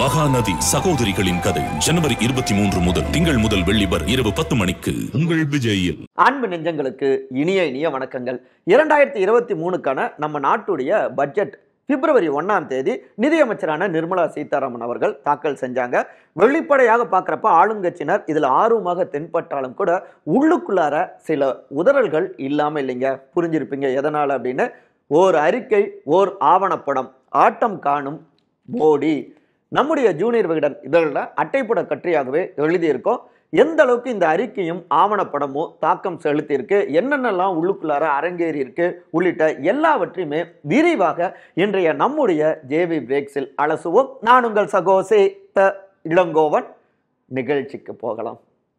மகாநதி சகோதரிகளின் கதை ஜனவரி இருபத்தி மூன்று முதல் திங்கள் முதல் வெள்ளி வரை இரவு பத்து மணிக்கு உங்கள் விஜயில் அன்பு நெஞ்சங்களுக்கு இனிய இனிய வணக்கங்கள் இரண்டாயிரத்தி இருபத்தி மூணுக்கான நம்ம நாட்டுடைய பட்ஜெட் பிப்ரவரி ஒன்றாம் தேதி நிதியமைச்சரான நிர்மலா சீதாராமன் அவர்கள் தாக்கல் செஞ்சாங்க வெளிப்படையாக பார்க்குறப்ப ஆளுங்கட்சியினர் இதில் ஆர்வமாக தென்பட்டாலும் கூட உள்ளுக்குள்ளார சில உதறல்கள் இல்லாமல் இல்லைங்க புரிஞ்சிருப்பீங்க எதனால் அப்படின்னு ஓர் அறிக்கை ஓர் ஆவணப்படம் ஆட்டம் காணும் மோடி நம்முடைய ஜூனியர் விகடன் இதழில் அட்டைப்பட கட்டுரையாகவே எழுதியிருக்கோம் எந்த அளவுக்கு இந்த அறிக்கையும் ஆவணப்படமும் தாக்கம் செலுத்தியிருக்கு என்னென்னலாம் உள்ளுக்குள்ளார அரங்கேறி இருக்கு உள்ளிட்ட எல்லாவற்றையுமே விரிவாக இன்றைய நம்முடைய ஜேவி பிரேக்ஸில் அலசுவோம் நான் உங்கள் சகோசே த இளங்கோவன் நிகழ்ச்சிக்கு போகலாம்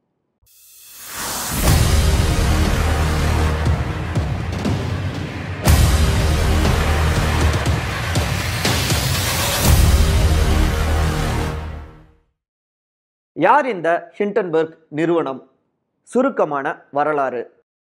யார் இந்த ஹிண்டன்பர்க் நிறுவனம் சுருக்கமான வரலாறு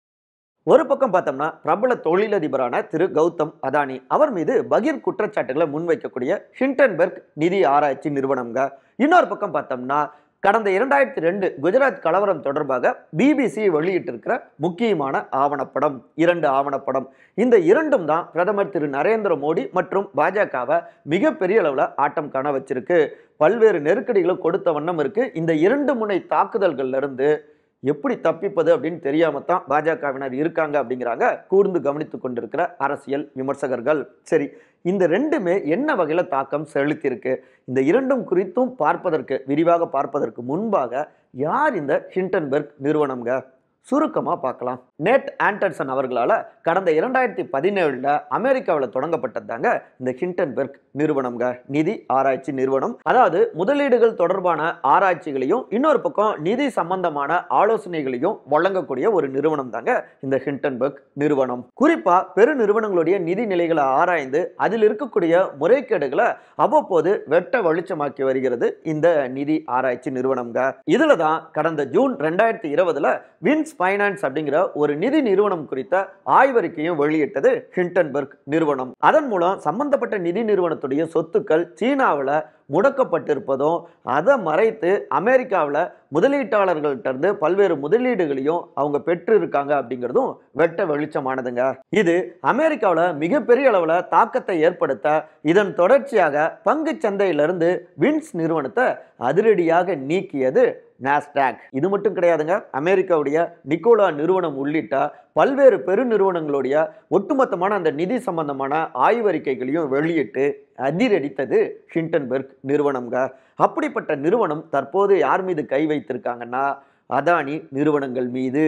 ஒரு பக்கம் பார்த்தோம்னா பிரபல தொழிலதிபரான திரு கௌதம் அதானி அவர் மீது பகீர் குற்றச்சாட்டுகளை முன்வைக்கக்கூடிய ஹிண்டன்பர்க் நிதி ஆராய்ச்சி நிறுவனம்ங்க இன்னொரு பக்கம் பார்த்தோம்னா கடந்த இரண்டாயிரத்தி ரெண்டு குஜராத் கலவரம் தொடர்பாக பிபிசி வெளியிட்டிருக்கிற முக்கியமான ஆவணப்படம் இரண்டு ஆவணப்படம் இந்த இரண்டும் தான் பிரதமர் திரு நரேந்திர மோடி மற்றும் பாஜகவை மிகப்பெரிய அளவில் ஆட்டம் காண வச்சிருக்கு பல்வேறு நெருக்கடிகளை கொடுத்த வண்ணம் இருக்கு இந்த இரண்டு முனை தாக்குதல்கள்ல இருந்து எப்படி தப்பிப்பது அப்படின்னு தெரியாம தான் பாஜகவினர் இருக்காங்க அப்படிங்கிறாங்க கூர்ந்து கவனித்து கொண்டிருக்கிற அரசியல் விமர்சகர்கள் சரி இந்த ரெண்டுமே என்ன வகையில் தாக்கம் செலுத்தியிருக்கு இந்த இரண்டும் குறித்தும் பார்ப்பதற்கு விரிவாக பார்ப்பதற்கு முன்பாக யார் இந்த ஹிண்டன்பெர்க் நிறுவனம்ங்க சுருக்கமாக பார்க்கலாம் நேட் ஆண்டர்சன் அவர்களால் கடந்த இரண்டாயிரத்தி பதினேழில் அமெரிக்காவில் தொடங்கப்பட்டதாங்க இந்த ஹிண்டன்பெர்க் நிறுவனம்ங்க நிதி ஆராய்ச்சி நிறுவனம் அதாவது முதலீடுகள் தொடர்பான ஆராய்ச்சிகளையும் இன்னொரு பக்கம் நிதி சம்பந்தமான ஆலோசனைகளையும் வழங்கக்கூடிய ஒரு நிறுவனம் தாங்க இந்த ஹிண்டன்பெர்க் நிறுவனம் குறிப்பா பெரு நிறுவனங்களுடைய நிதி நிலைகளை ஆராய்ந்து அதில் இருக்கக்கூடிய முறைகேடுகளை அவ்வப்போது வெட்ட வெளிச்சமாக்கி வருகிறது இந்த நிதி ஆராய்ச்சி நிறுவனம்ங்க இதுல தான் கடந்த ஜூன் ரெண்டாயிரத்தி இருபதுல வின்ஸ் ஃபைனான்ஸ் அப்படிங்கிற ஒரு நிதி நிறுவனம் குறித்த ஆய்வறிக்கையும் வெளியிட்டது ஹிண்டன்பர்க் நிறுவனம் அதன் மூலம் சம்பந்தப்பட்ட நிதி நிறுவனத்துடைய சொத்துக்கள் சீனாவில் முடக்கப்பட்டிருப்பதும் அதை மறைத்து அமெரிக்காவில் முதலீட்டாளர்கள்ட்ட இருந்து பல்வேறு முதலீடுகளையும் அவங்க பெற்று இருக்காங்க அப்படிங்கிறதும் வெட்ட வெளிச்சமானதுங்க இது அமெரிக்காவில் மிகப்பெரிய அளவில் தாக்கத்தை ஏற்படுத்த இதன் தொடர்ச்சியாக பங்கு சந்தையிலிருந்து வின்ஸ் நிறுவனத்தை அதிரடியாக நீக்கியது நாஸ்டாக் இது மட்டும் கிடையாதுங்க அமெரிக்காவுடைய நிக்கோலா நிறுவனம் உள்ளிட்ட பல்வேறு பெருநிறுவனங்களுடைய ஒட்டுமொத்தமான அந்த நிதி சம்பந்தமான ஆய்வறிக்கைகளையும் வெளியிட்டு அதிரடித்தது ஹிண்டன்பெர்க் நிறுவனம்ங்க அப்படிப்பட்ட நிறுவனம் தற்போது யார் மீது கை வைத்திருக்காங்கன்னா அதானி நிறுவனங்கள் மீது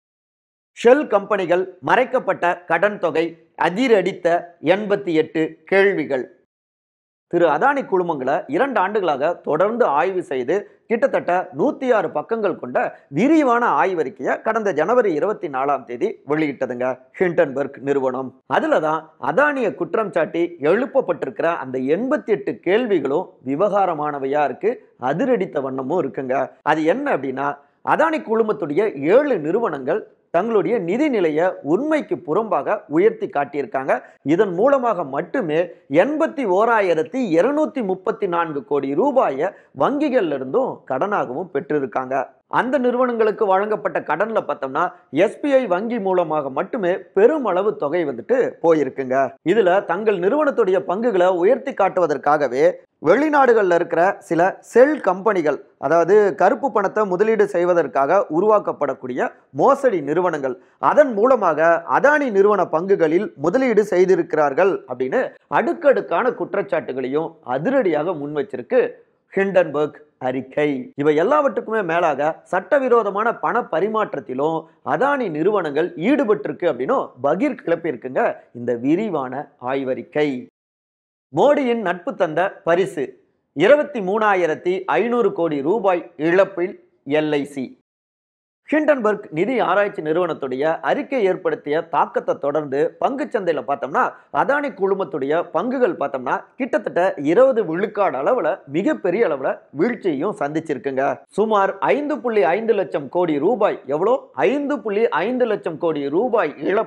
ஷெல் கம்பெனிகள் மறைக்கப்பட்ட கடன் தொகை அதிரடித்த எண்பத்தி எட்டு கேள்விகள் திரு அதானி குழுமங்களை இரண்டு ஆண்டுகளாக தொடர்ந்து ஆய்வு செய்து கிட்டத்தட்ட நூற்றி ஆறு பக்கங்கள் கொண்ட விரிவான ஆய்வறிக்கையை கடந்த ஜனவரி இருபத்தி நாலாம் தேதி வெளியிட்டதுங்க ஹிண்டன்பர்க் நிறுவனம் அதில் தான் அதானிய குற்றம் சாட்டி எழுப்பப்பட்டிருக்கிற அந்த எண்பத்தி எட்டு கேள்விகளும் விவகாரமானவையா இருக்கு அதிரடித்த வண்ணமும் இருக்குங்க அது என்ன அப்படின்னா அதானி குழுமத்துடைய ஏழு நிறுவனங்கள் தங்களுடைய நிதி நிலையை உண்மைக்கு புறம்பாக உயர்த்தி காட்டியிருக்காங்க இதன் மூலமாக மட்டுமே எண்பத்தி ஓராயிரத்தி இருநூத்தி முப்பத்தி நான்கு கோடி ரூபாயை வங்கிகள்ல இருந்தும் கடனாகவும் பெற்றிருக்காங்க அந்த நிறுவனங்களுக்கு வழங்கப்பட்ட கடன்ல பார்த்தோம்னா எஸ்பிஐ வங்கி மூலமாக மட்டுமே பெருமளவு தொகை வந்துட்டு போயிருக்குங்க இதுல தங்கள் நிறுவனத்துடைய பங்குகளை உயர்த்தி காட்டுவதற்காகவே வெளிநாடுகளில் இருக்கிற சில செல் கம்பெனிகள் அதாவது கருப்பு பணத்தை முதலீடு செய்வதற்காக உருவாக்கப்படக்கூடிய மோசடி நிறுவனங்கள் அதன் மூலமாக அதானி நிறுவன பங்குகளில் முதலீடு செய்திருக்கிறார்கள் அப்படின்னு அடுக்கடுக்கான குற்றச்சாட்டுகளையும் அதிரடியாக முன் வச்சிருக்கு ஹிண்டன்பர்க் அறிக்கை இவை எல்லாவற்றுக்குமே மேலாக சட்டவிரோதமான பண பரிமாற்றத்திலும் அதானி நிறுவனங்கள் ஈடுபட்டிருக்கு அப்படின்னும் பகீர் கிளப்பியிருக்குங்க இந்த விரிவான ஆய்வறிக்கை மோடியின் நட்பு தந்த பரிசு இருபத்தி மூணாயிரத்தி ஐநூறு கோடி ரூபாய் இழப்பில் எல்ஐசி ஹிண்டன்பர்க் நிதி ஆராய்ச்சி நிறுவனத்துடைய அறிக்கை ஏற்படுத்திய தாக்கத்தை தொடர்ந்து பங்குச்சந்தையில் பார்த்தோம்னா அதானி குழுமத்துடைய பங்குகள் பார்த்தோம்னா கிட்டத்தட்ட இருபது விழுக்காடு அளவில் மிகப்பெரிய அளவில் வீழ்ச்சியையும் சந்திச்சிருக்குங்க சுமார் ஐந்து புள்ளி ஐந்து லட்சம் கோடி ரூபாய் எவ்வளோ ஐந்து புள்ளி ஐந்து லட்சம் கோடி ரூபாய் இழப்பை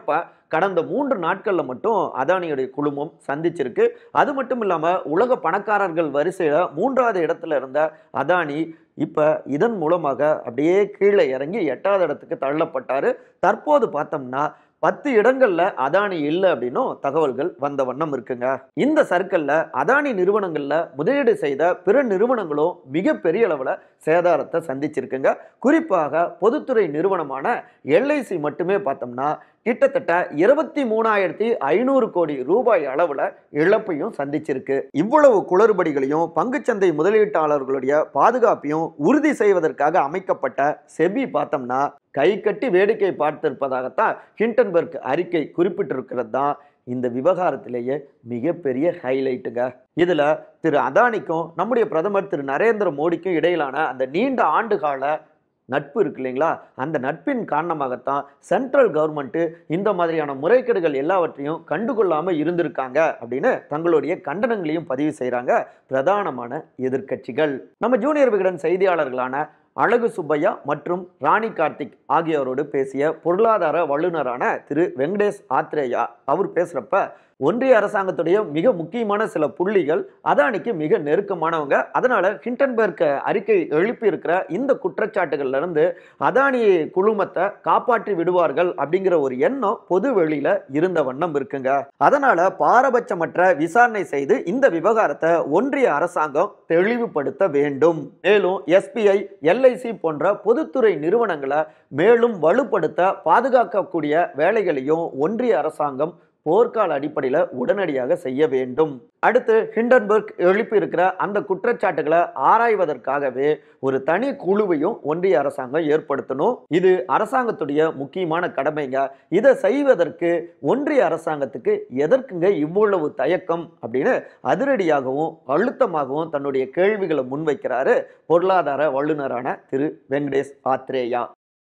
கடந்த மூன்று நாட்கள்ல மட்டும் அதானியுடைய குழுமம் சந்திச்சிருக்கு அது மட்டும் இல்லாம உலக பணக்காரர்கள் வரிசையில மூன்றாவது இடத்துல இருந்த அதானி இப்ப இதன் மூலமாக அப்படியே கீழே இறங்கி எட்டாவது இடத்துக்கு தள்ளப்பட்டாரு தற்போது பார்த்தோம்னா பத்து இடங்கள்ல அதானி இல்லை அப்படின்னும் தகவல்கள் வந்த வண்ணம் இருக்குங்க இந்த சர்க்கிள்ல அதானி நிறுவனங்கள்ல முதலீடு செய்த பிற நிறுவனங்களும் மிகப்பெரிய அளவுல சேதாரத்தை சந்திச்சிருக்குங்க குறிப்பாக பொதுத்துறை நிறுவனமான எல்ஐசி மட்டுமே பார்த்தோம்னா கிட்டத்தட்ட இருபத்தி மூணாயிரத்தி ஐநூறு கோடி ரூபாய் அளவுல இழப்பையும் சந்திச்சிருக்கு இவ்வளவு குளறுபடிகளையும் பங்குச்சந்தை முதலீட்டாளர்களுடைய பாதுகாப்பையும் உறுதி செய்வதற்காக அமைக்கப்பட்ட செபி பார்த்தோம்னா கை கட்டி வேடிக்கை பார்த்திருப்பதாகத்தான் ஹிண்டன்பர்க் அறிக்கை குறிப்பிட்டிருக்கிறது தான் இந்த விவகாரத்திலேயே மிகப்பெரிய ஹைலைட்டுங்க இதுல திரு அதானிக்கும் நம்முடைய பிரதமர் திரு நரேந்திர மோடிக்கும் இடையிலான அந்த நீண்ட ஆண்டுகால நட்பு இருக்கு இல்லைங்களா அந்த நட்பின் காரணமாகத்தான் சென்ட்ரல் கவர்மெண்ட்டு இந்த மாதிரியான முறைகேடுகள் எல்லாவற்றையும் கண்டுகொள்ளாம இருந்திருக்காங்க அப்படின்னு தங்களுடைய கண்டனங்களையும் பதிவு செய்கிறாங்க பிரதானமான எதிர்க்கட்சிகள் நம்ம ஜூனியர் விகடன் செய்தியாளர்களான அழகு சுப்பையா மற்றும் ராணி கார்த்திக் ஆகியோரோடு பேசிய பொருளாதார வல்லுநரான திரு வெங்கடேஷ் ஆத்ரேயா அவர் பேசுறப்ப ஒன்றிய அரசாங்கத்துடைய மிக முக்கியமான சில புள்ளிகள் அதானிக்கு மிக நெருக்கமானவங்க அதனால ஹிண்டன்பர்க் அறிக்கை எழுப்பி இருக்கிற இந்த குற்றச்சாட்டுகள்ல இருந்து அதானி குழுமத்தை காப்பாற்றி விடுவார்கள் அப்படிங்கிற ஒரு எண்ணம் பொது வெளியில இருந்த வண்ணம் இருக்குங்க அதனால பாரபட்சமற்ற விசாரணை செய்து இந்த விவகாரத்தை ஒன்றிய அரசாங்கம் தெளிவுபடுத்த வேண்டும் மேலும் எஸ்பிஐ எல்ஐசி போன்ற பொதுத்துறை நிறுவனங்களை மேலும் வலுப்படுத்த பாதுகாக்கக்கூடிய வேலைகளையும் ஒன்றிய அரசாங்கம் போர்க்கால அடிப்படையில் உடனடியாக செய்ய வேண்டும் அடுத்து ஹிண்டன்பர்க் எழுப்பி இருக்கிற அந்த குற்றச்சாட்டுகளை ஆராய்வதற்காகவே ஒரு தனி குழுவையும் ஒன்றிய அரசாங்கம் ஏற்படுத்தணும் இது அரசாங்கத்துடைய முக்கியமான கடமைங்க இதை செய்வதற்கு ஒன்றிய அரசாங்கத்துக்கு எதற்குங்க இவ்வளவு தயக்கம் அப்படின்னு அதிரடியாகவும் அழுத்தமாகவும் தன்னுடைய கேள்விகளை முன்வைக்கிறாரு பொருளாதார வல்லுநரான திரு வெங்கடேஷ் ஆத்ரேயா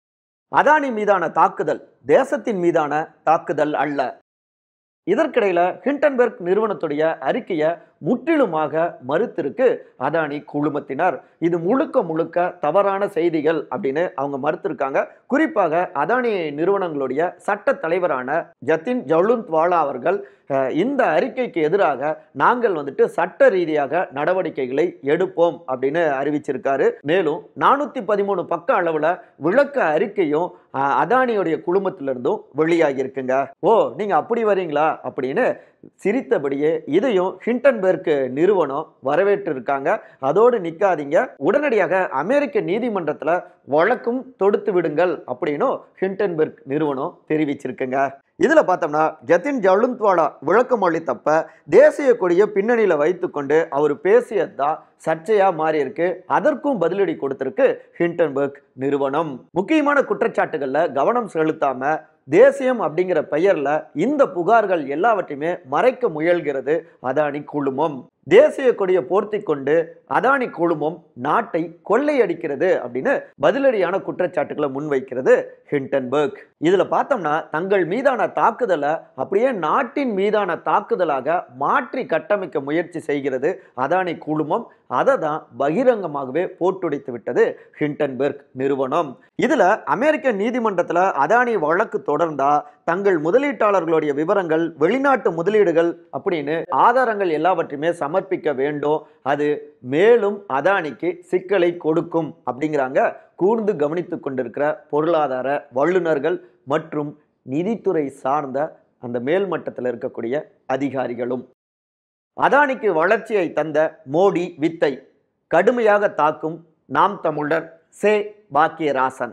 அதானி மீதான தாக்குதல் தேசத்தின் மீதான தாக்குதல் அல்ல இதற்கிடையில ஹிண்டன்பர்க் நிறுவனத்துடைய அறிக்கையை முற்றிலுமாக மறுத்திருக்கு அதானி குழுமத்தினர் இது முழுக்க முழுக்க தவறான செய்திகள் அப்படின்னு அவங்க மறுத்திருக்காங்க குறிப்பாக அதானி நிறுவனங்களுடைய சட்ட தலைவரான ஜத்தின் ஜவுலுந்த்வாலா அவர்கள் அஹ், இந்த அறிக்கைக்கு எதிராக நாங்கள் வந்துட்டு சட்ட ரீதியாக நடவடிக்கைகளை எடுப்போம் அப்படின்னு அறிவிச்சிருக்காரு மேலும் நானூத்தி பதிமூணு பக்க அளவுல விளக்க அறிக்கையும் அஹ், அதானியுடைய குழுமத்திலிருந்தும் வெளியாகி இருக்குங்க ஓ நீங்க அப்படி வரீங்களா அப்படின்னு சிரித்தபடியே இதையும் ஹிண்டன்பெர்க் நிறுவனம் வரவேற்று இருக்காங்க அதோடு நிக்காதீங்க உடனடியாக அமெரிக்க நீதிமன்றத்துல வழக்கும் தொடுத்து விடுங்கள் அப்படின்னும் ஹிண்டன்பெர்க் நிறுவனம் தெரிவிச்சிருக்குங்க இதுல பார்த்தோம்னா ஜதின் ஜலுந்த்வாலா விளக்கம் அளித்தப்ப தேசிய கொடியை பின்னணியில வைத்துக்கொண்டு அவர் பேசியது தான் சர்ச்சையா மாறி இருக்கு அதற்கும் பதிலடி கொடுத்திருக்கு ஹிண்டன்பர்க் நிறுவனம் முக்கியமான குற்றச்சாட்டுகள்ல கவனம் செலுத்தாம தேசியம் அப்படிங்கிற பெயர்ல இந்த புகார்கள் எல்லாவற்றையுமே மறைக்க முயல்கிறது அதானி குழுமம் தேசிய கொடியை போர்த்தி கொண்டு அதானி குழுமம் நாட்டை கொள்ளையடிக்கிறது அப்படின்னு பதிலடியான குற்றச்சாட்டுகளை முன்வைக்கிறது ஹிண்டன்பர்க் இதுல பார்த்தோம்னா தங்கள் மீதான தாக்குதலை அப்படியே நாட்டின் மீதான தாக்குதலாக மாற்றி கட்டமைக்க முயற்சி செய்கிறது அதானி குழுமம் அதை தான் பகிரங்கமாகவே போட்டுடைத்து விட்டது ஹிண்டன்பெர்க் நிறுவனம் இதுல அமெரிக்க நீதிமன்றத்துல அதானி வழக்கு தொடர்ந்தா தங்கள் முதலீட்டாளர்களுடைய விவரங்கள் வெளிநாட்டு முதலீடுகள் அப்படின்னு ஆதாரங்கள் எல்லாவற்றையுமே சமர்ப்பிக்க வேண்டும் அது மேலும் அதானிக்கு சிக்கலை கொடுக்கும் அப்படிங்கிறாங்க கூர்ந்து கவனித்துக் கொண்டிருக்கிற பொருளாதார வல்லுநர்கள் மற்றும் நிதித்துறை சார்ந்த அந்த மேல்மட்டத்தில் இருக்கக்கூடிய அதிகாரிகளும் அதானிக்கு வளர்ச்சியை தந்த மோடி வித்தை கடுமையாக தாக்கும் நாம் தமிழர் சே பாக்கியராசன்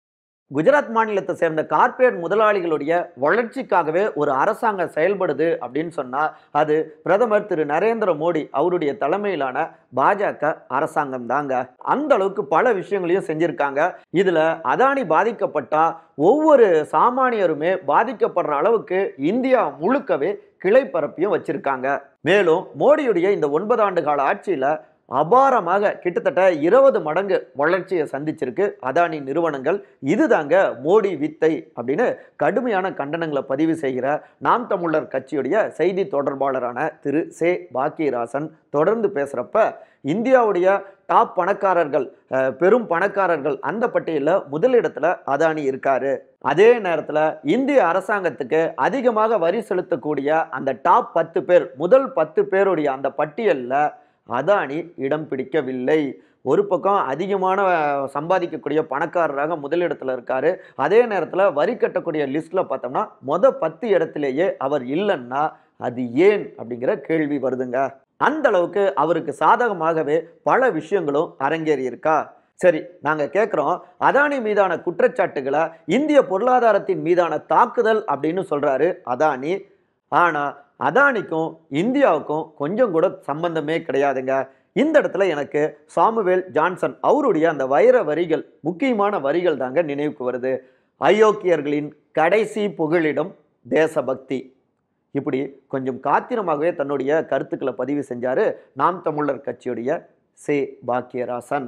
குஜராத் மாநிலத்தை சேர்ந்த கார்ப்பரேட் முதலாளிகளுடைய வளர்ச்சிக்காகவே ஒரு அரசாங்கம் செயல்படுது அப்படின்னு சொன்னா அது பிரதமர் திரு நரேந்திர மோடி அவருடைய தலைமையிலான பாஜக அரசாங்கம் தாங்க அந்த அளவுக்கு பல விஷயங்களையும் செஞ்சிருக்காங்க இதுல அதானி பாதிக்கப்பட்டா ஒவ்வொரு சாமானியருமே பாதிக்கப்படுற அளவுக்கு இந்தியா முழுக்கவே கிளை பரப்பியும் வச்சிருக்காங்க மேலும் மோடியுடைய இந்த ஒன்பது ஆண்டு கால ஆட்சியில அபாரமாக கிட்டத்தட்ட இருபது மடங்கு வளர்ச்சியை சந்திச்சிருக்கு அதானி நிறுவனங்கள் இதுதாங்க மோடி வித்தை அப்படின்னு கடுமையான கண்டனங்களை பதிவு செய்கிற நாம் தமிழர் கட்சியுடைய செய்தி தொடர்பாளரான திரு சே பாக்கியராசன் தொடர்ந்து பேசுகிறப்ப இந்தியாவுடைய டாப் பணக்காரர்கள் அஹ், பெரும் பணக்காரர்கள் அந்த பட்டியலில் முதலிடத்துல அதானி இருக்காரு அதே நேரத்தில் இந்திய அரசாங்கத்துக்கு அதிகமாக வரி செலுத்தக்கூடிய அந்த டாப் பத்து பேர் முதல் பத்து பேருடைய அந்த பட்டியலில் அதானி இடம் பிடிக்கவில்லை ஒரு பக்கம் அதிகமான அஹ், சம்பாதிக்கக்கூடிய பணக்காரராக முதலிடத்துல இருக்காரு அதே நேரத்தில் வரி கட்டக்கூடிய லிஸ்ட்ல பார்த்தோம்னா மொத பத்து இடத்திலேயே அவர் இல்லைன்னா அது ஏன் அப்படிங்கிற கேள்வி வருதுங்க அந்த அளவுக்கு அவருக்கு சாதகமாகவே பல விஷயங்களும் அரங்கேறி இருக்கா சரி நாங்க கேட்குறோம் அதானி மீதான குற்றச்சாட்டுகளை இந்திய பொருளாதாரத்தின் மீதான தாக்குதல் அப்படின்னு சொல்றாரு அதானி ஆனா அதானிக்கும் இந்தியாவுக்கும் கொஞ்சம் கூட சம்பந்தமே கிடையாதுங்க இந்த இடத்துல எனக்கு சாமுவேல் ஜான்சன் அவருடைய அந்த வைர வரிகள் முக்கியமான வரிகள் தாங்க நினைவுக்கு வருது அயோக்கியர்களின் கடைசி புகழிடம் தேசபக்தி இப்படி கொஞ்சம் காத்திரமாகவே தன்னுடைய கருத்துக்களை பதிவு செஞ்சாரு நாம் தமிழர் கட்சியுடைய சே பாக்கியராசன்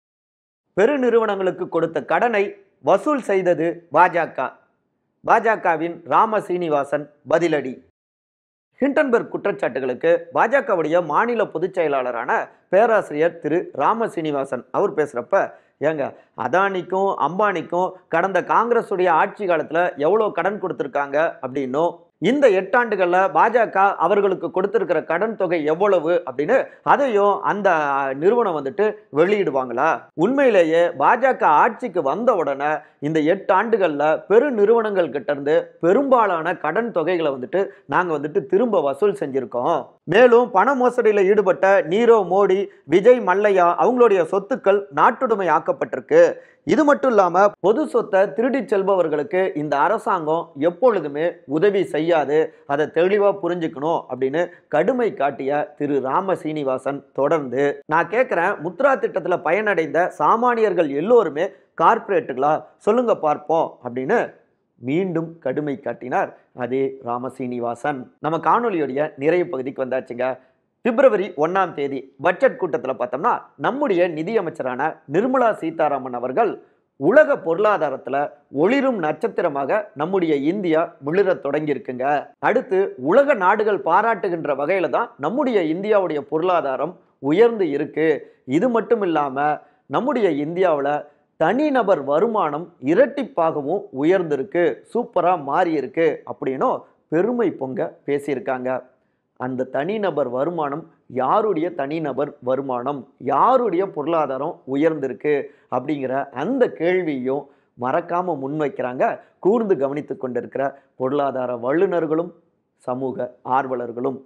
பெருநிறுவனங்களுக்கு கொடுத்த கடனை வசூல் செய்தது பாஜக பாஜகவின் ராம சீனிவாசன் பதிலடி ஹிண்டன்பர்க் குற்றச்சாட்டுகளுக்கு பாஜகவுடைய மாநில பொதுச் செயலாளரான பேராசிரியர் திரு ராம சீனிவாசன் அவர் பேசுகிறப்ப ஏங்க அதானிக்கும் அம்பானிக்கும் கடந்த காங்கிரஸுடைய ஆட்சி காலத்தில் எவ்வளோ கடன் கொடுத்துருக்காங்க அப்படின்னும் இந்த எட்டாண்டுகளில் பாஜக அவர்களுக்கு கொடுத்திருக்கிற கடன் தொகை எவ்வளவு அப்படின்னு அதையும் அந்த நிறுவனம் வந்துட்டு வெளியிடுவாங்களா உண்மையிலேயே பாஜக ஆட்சிக்கு வந்த உடனே இந்த எட்டு ஆண்டுகளில் பெரு நிறுவனங்கள் கிட்ட இருந்து பெரும்பாலான கடன் தொகைகளை வந்துட்டு நாங்கள் வந்துட்டு திரும்ப வசூல் செஞ்சுருக்கோம் மேலும் பண மோசடியில் ஈடுபட்ட நீரோ மோடி விஜய் மல்லையா அவங்களுடைய சொத்துக்கள் நாட்டுடைமை ஆக்கப்பட்டிருக்கு இது மட்டும் இல்லாம பொது சொத்தை திருடிச் செல்பவர்களுக்கு இந்த அரசாங்கம் எப்பொழுதுமே உதவி செய்யாது அதை தெளிவா புரிஞ்சுக்கணும் அப்படின்னு கடுமை காட்டிய திரு ராம சீனிவாசன் தொடர்ந்து நான் கேட்குறேன் முத்ரா திட்டத்துல பயனடைந்த சாமானியர்கள் எல்லோருமே கார்ப்பரேட்டுகளா சொல்லுங்க பார்ப்போம் அப்படின்னு மீண்டும் கடுமை காட்டினார் அதே ராம சீனிவாசன் நம்ம காணொலியுடைய நிறைய பகுதிக்கு வந்தாச்சுங்க பிப்ரவரி ஒன்றாம் தேதி பட்ஜெட் கூட்டத்தில் பார்த்தோம்னா நம்முடைய நிதியமைச்சரான நிர்மலா சீதாராமன் அவர்கள் உலக பொருளாதாரத்தில் ஒளிரும் நட்சத்திரமாக நம்முடைய இந்தியா மிளிரத் தொடங்கியிருக்குங்க அடுத்து உலக நாடுகள் பாராட்டுகின்ற வகையில் தான் நம்முடைய இந்தியாவுடைய பொருளாதாரம் உயர்ந்து இருக்கு இது மட்டும் இல்லாமல் நம்முடைய இந்தியாவில் தனிநபர் வருமானம் இரட்டிப்பாகவும் உயர்ந்திருக்கு சூப்பராக மாறி இருக்கு அப்படின்னும் பெருமை பொங்க பேசியிருக்காங்க அந்த தனிநபர் வருமானம் யாருடைய தனிநபர் வருமானம் யாருடைய பொருளாதாரம் உயர்ந்திருக்கு அப்படிங்கிற அந்த கேள்வியும் மறக்காம முன்வைக்கிறாங்க கூர்ந்து கவனித்து கொண்டிருக்கிற பொருளாதார வல்லுநர்களும் சமூக ஆர்வலர்களும்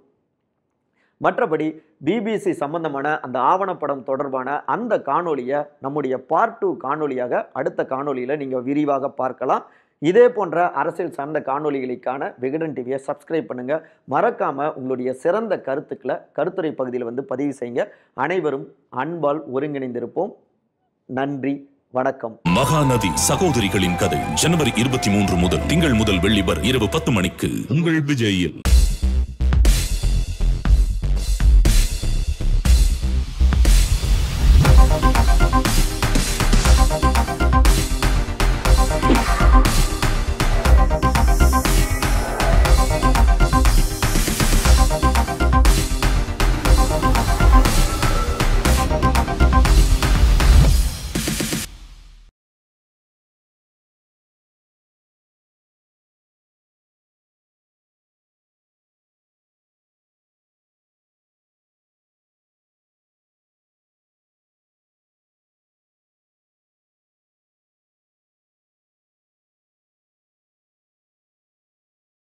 மற்றபடி பிபிசி சம்பந்தமான அந்த ஆவணப்படம் தொடர்பான அந்த காணொளியை நம்முடைய பார்ட் டூ காணொளியாக அடுத்த காணொளியில் நீங்கள் விரிவாக பார்க்கலாம் இதே போன்ற அரசியல் சார்ந்த காணொளிகளுக்கான விகடன் டிவியை சப்ஸ்கிரைப் பண்ணுங்க மறக்காம உங்களுடைய சிறந்த கருத்துக்களை கருத்துரை பகுதியில் வந்து பதிவு செய்யுங்க அனைவரும் அன்பால் ஒருங்கிணைந்திருப்போம் நன்றி வணக்கம் மகாநதி சகோதரிகளின் கதை ஜனவரி இருபத்தி மூன்று முதல் திங்கள் முதல் வெள்ளி வரை இரவு பத்து மணிக்கு உங்கள் விஜயில்